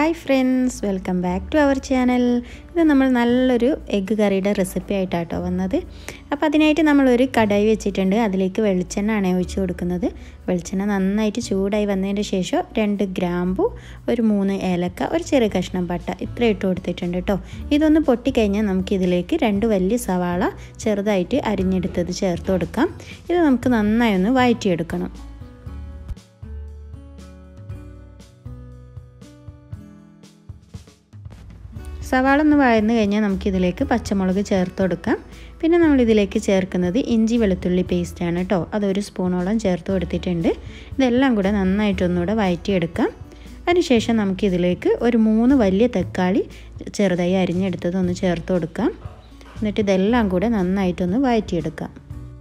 hi friends welcome back to our channel ഇത് നമ്മൾ നല്ലൊരു എഗ്ഗ് കറിയുടെ റെസിപ്പി ആയിട്ടാട്ടോ വന്നത് അപ്പോൾ അതിനായിട്ട് നമ്മളൊരു കടായി വെച്ചിട്ടുണ്ട് അതിലേക്ക് വെളിച്ചെണ്ണ ആണ് ഒഴിച്ച് കൊടുക്കുന്നത് വെളിച്ചെണ്ണ നന്നായിട്ട് ചൂടായി വന്നതിന് ശേഷം രണ്ട് ഗ്രാമ്പു ഒരു മൂന്ന് ഏലക്ക ഒരു ചെറിയ കഷ്ണം പട്ട ഇത്ര ഇട്ട് കൊടുത്തിട്ടുണ്ട് കേട്ടോ ഇതൊന്ന് പൊട്ടിക്കഴിഞ്ഞാൽ നമുക്കിതിലേക്ക് രണ്ട് വലിയ സവാള ചെറുതായിട്ട് അരിഞ്ഞെടുത്തത് ചേർത്ത് കൊടുക്കാം ഇത് നമുക്ക് നന്നായി ഒന്ന് വഴറ്റിയെടുക്കണം സവാള ഒന്ന് വഴന്ന് കഴിഞ്ഞാൽ നമുക്കിതിലേക്ക് പച്ചമുളക് ചേർത്ത് കൊടുക്കാം പിന്നെ നമ്മളിതിലേക്ക് ചേർക്കുന്നത് ഇഞ്ചി വെളുത്തുള്ളി പേസ്റ്റാണ് കേട്ടോ അതൊരു സ്പൂണോളം ചേർത്ത് കൊടുത്തിട്ടുണ്ട് ഇതെല്ലാം കൂടെ നന്നായിട്ടൊന്നുകൂടെ വഴറ്റിയെടുക്കാം അതിനുശേഷം നമുക്കിതിലേക്ക് ഒരു മൂന്ന് വലിയ തക്കാളി ചെറുതായി അരിഞ്ഞെടുത്തത് ഒന്ന് ചേർത്ത് കൊടുക്കാം എന്നിട്ട് ഇതെല്ലാം കൂടെ നന്നായിട്ടൊന്ന് വഴറ്റിയെടുക്കാം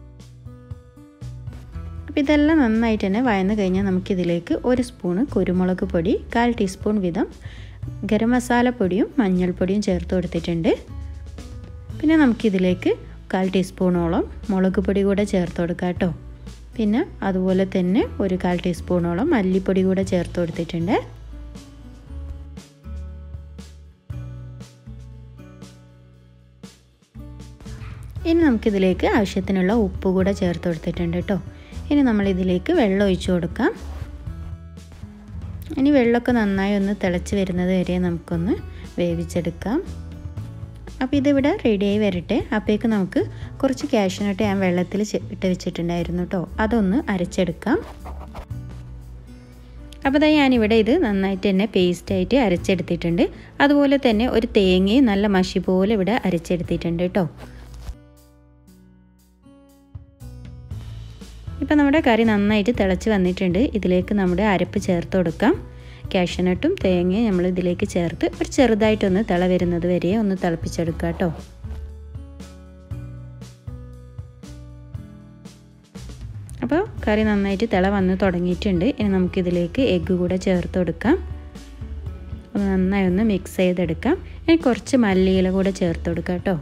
അപ്പോൾ ഇതെല്ലാം നന്നായിട്ട് തന്നെ വഴന്ന് കഴിഞ്ഞാൽ നമുക്കിതിലേക്ക് ഒരു സ്പൂണ് കുരുമുളക് പൊടി കാൽ ടീസ്പൂൺ വീതം ഗരം മസാലപ്പൊടിയും മഞ്ഞൾപ്പൊടിയും ചേർത്ത് കൊടുത്തിട്ടുണ്ട് പിന്നെ നമുക്കിതിലേക്ക് കാൽ ടീസ്പൂണോളം മുളക് പൊടി കൂടെ ചേർത്ത് കൊടുക്കാം കേട്ടോ പിന്നെ അതുപോലെ തന്നെ ഒരു കാൽ ടീസ്പൂണോളം മല്ലിപ്പൊടി കൂടെ ചേർത്ത് കൊടുത്തിട്ടുണ്ട് ഇനി നമുക്കിതിലേക്ക് ആവശ്യത്തിനുള്ള ഉപ്പ് കൂടെ ചേർത്ത് കൊടുത്തിട്ടുണ്ട് കേട്ടോ ഇനി നമ്മളിതിലേക്ക് വെള്ളം ഒഴിച്ചു കൊടുക്കാം ഇനി വെള്ളമൊക്കെ നന്നായി ഒന്ന് തിളച്ച് വരുന്നത് വരെ നമുക്കൊന്ന് വേവിച്ചെടുക്കാം അപ്പോൾ ഇതിവിടെ റെഡിയായി വരട്ടെ അപ്പോഴേക്ക് നമുക്ക് കുറച്ച് ക്യാഷ്യൂനട്ട് ഞാൻ വെള്ളത്തിൽ ഇട്ട് വെച്ചിട്ടുണ്ടായിരുന്നു കേട്ടോ അതൊന്ന് അരച്ചെടുക്കാം അപ്പോൾ അതാ ഞാനിവിടെ ഇത് നന്നായിട്ട് തന്നെ പേസ്റ്റായിട്ട് അരച്ചെടുത്തിട്ടുണ്ട് അതുപോലെ തന്നെ ഒരു തേങ്ങയും നല്ല മഷി പോലെ ഇവിടെ അരച്ചെടുത്തിട്ടുണ്ട് കേട്ടോ ഇപ്പം നമ്മുടെ കറി നന്നായിട്ട് തിളച്ച് വന്നിട്ടുണ്ട് ഇതിലേക്ക് നമ്മുടെ അരപ്പ് ചേർത്ത് കൊടുക്കാം കാഷ്യനട്ടും തേങ്ങയും നമ്മൾ ഇതിലേക്ക് ചേർത്ത് ഒരു ചെറുതായിട്ടൊന്ന് തിള വരുന്നത് വരെ ഒന്ന് തിളപ്പിച്ചെടുക്കുക കേട്ടോ അപ്പോൾ കറി നന്നായിട്ട് തിള വന്ന് തുടങ്ങിയിട്ടുണ്ട് ഇനി നമുക്കിതിലേക്ക് എഗ്ഗ് കൂടെ ചേർത്ത് കൊടുക്കാം ഒന്ന് നന്നായി ഒന്ന് മിക്സ് ചെയ്തെടുക്കാം ഇനി കുറച്ച് മല്ലിയില കൂടെ ചേർത്ത് കൊടുക്കാം കേട്ടോ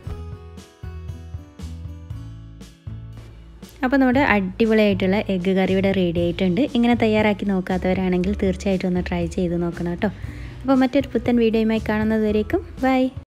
അപ്പോൾ നമ്മുടെ അടിപൊളിയായിട്ടുള്ള എഗ്ഗ് കറി ഇവിടെ റെഡി ആയിട്ടുണ്ട് ഇങ്ങനെ തയ്യാറാക്കി നോക്കാത്തവരാണെങ്കിൽ തീർച്ചയായിട്ടും ഒന്ന് ട്രൈ ചെയ്ത് നോക്കണം കേട്ടോ അപ്പോൾ മറ്റൊരു പുത്തൻ വീഡിയോയുമായി കാണുന്നത് വരേക്കും ബൈ